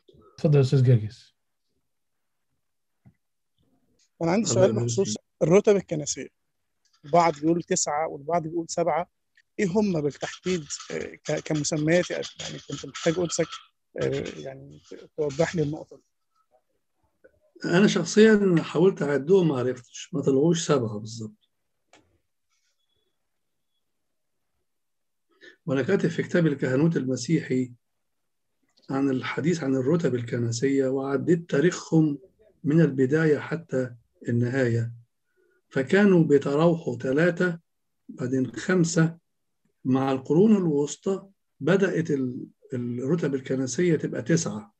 اتفضل يا استاذ جرجس انا عندي الله سؤال يبارك بخصوص فيك. الرتب الكنسيه البعض بيقول تسعه والبعض بيقول سبعه ايه هم بالتحديد آه، ك- كمسميات يعني كنت محتاج قدسك آه، يعني ت- توضح لي النقطه دي انا شخصيا حاولت اعدهم ما عرفتش ما طلعوش سبعه بالظبط وانا كاتب في كتاب الكهنوت المسيحي عن الحديث عن الرتب الكنسيه وعديت تاريخهم من البدايه حتى النهايه فكانوا بيتراوحوا ثلاثه بعدين خمسه مع القرون الوسطى بدات ال- الرتب الكنسيه تبقى تسعه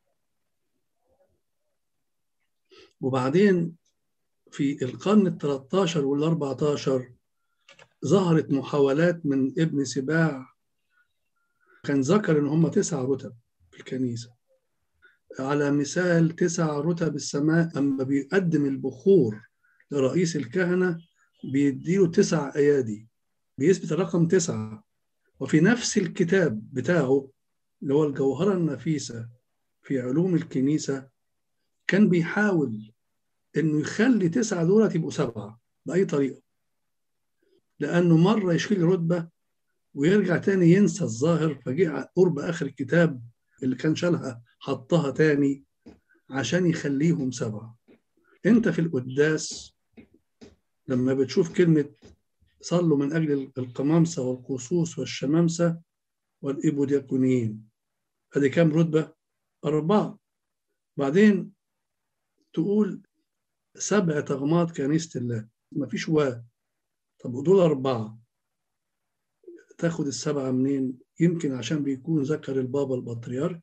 وبعدين في القرن ال 13 وال 14 ظهرت محاولات من ابن سباع كان ذكر ان هم تسع رتب في الكنيسه على مثال تسع رتب السماء اما بيقدم البخور لرئيس الكهنه بيديله تسع ايادي بيثبت الرقم تسعه وفي نفس الكتاب بتاعه اللي هو الجوهره النفيسه في علوم الكنيسه كان بيحاول انه يخلي تسعه دولت يبقوا سبعه باي طريقه لانه مره يشيل رتبه ويرجع تاني ينسى الظاهر فجه قرب اخر الكتاب اللي كان شالها حطها تاني عشان يخليهم سبعه انت في القداس لما بتشوف كلمه صلوا من اجل القمامسه والقصوص والشمامسه والإبودياكونيين ادي كام رتبه؟ اربعه بعدين تقول سبع تغمات كنيسه الله مفيش و طب ودول اربعه تاخد السبعه منين؟ يمكن عشان بيكون ذكر البابا البطريرك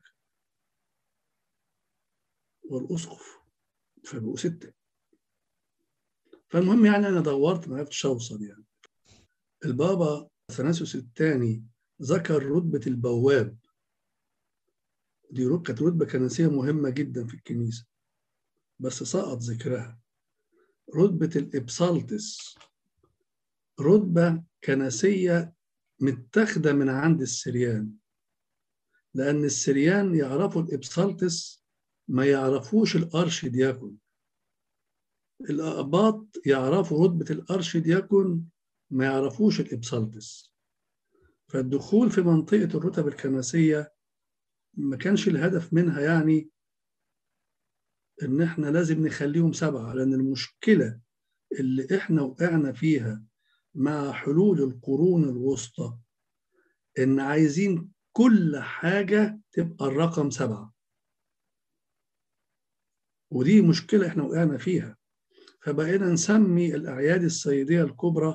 والاسقف فبقوا سته فالمهم يعني انا دورت ما عرفتش اوصل يعني البابا اثناسيوس الثاني ذكر رتبه البواب دي رت- كانت رتبه كنسيه مهمه جدا في الكنيسه بس سقط ذكرها رتبه الابسالتس رتبه كنسيه متاخده من عند السريان لان السريان يعرفوا الابسالتس ما يعرفوش الارش دياكون الأقباط يعرفوا رتبة الأرش دياكون ما يعرفوش الإبسالتس فالدخول في منطقة الرتب الكنسية ما كانش الهدف منها يعني إن إحنا لازم نخليهم سبعة لأن المشكلة اللي إحنا وقعنا فيها مع حلول القرون الوسطى إن عايزين كل حاجة تبقى الرقم سبعة ودي مشكلة إحنا وقعنا فيها فبقينا نسمي الأعياد السيدية الكبرى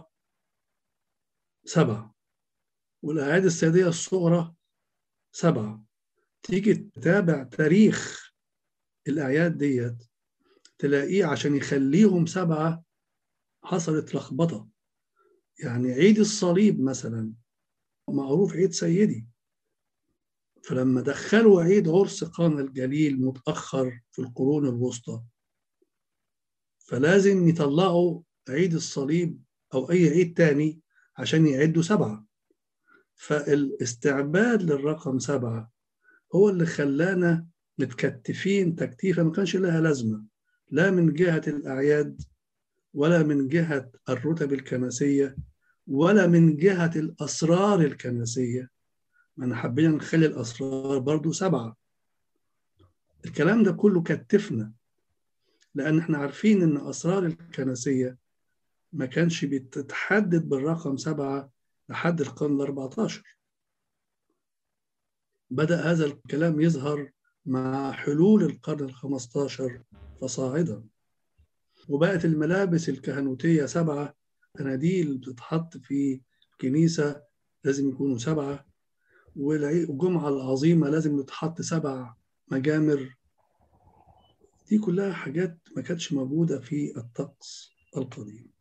سبعة والأعياد السيدية الصغرى سبعة تيجي تتابع تاريخ الأعياد ديت تلاقيه عشان يخليهم سبعة حصلت لخبطة يعني عيد الصليب مثلا معروف عيد سيدي فلما دخلوا عيد عرس قانا الجليل متأخر في القرون الوسطى فلازم يطلعوا عيد الصليب أو أي عيد تاني عشان يعدوا سبعة فالاستعباد للرقم سبعة هو اللي خلانا متكتفين تكتيفة ما كانش لها لازمة لا من جهة الأعياد ولا من جهة الرتب الكنسية ولا من جهة الأسرار الكنسية ما أنا حبينا نخلي الأسرار برضو سبعة الكلام ده كله كتفنا لأن احنا عارفين إن أسرار الكنسية ما كانش بتتحدد بالرقم سبعة لحد القرن ال 14 بدأ هذا الكلام يظهر مع حلول القرن ال 15 فصاعدا وبقت الملابس الكهنوتية سبعة أناديل بتتحط في كنيسة لازم يكونوا سبعة والجمعة العظيمة لازم يتحط سبع مجامر دي كلها حاجات ما كانتش موجودة في الطقس القديم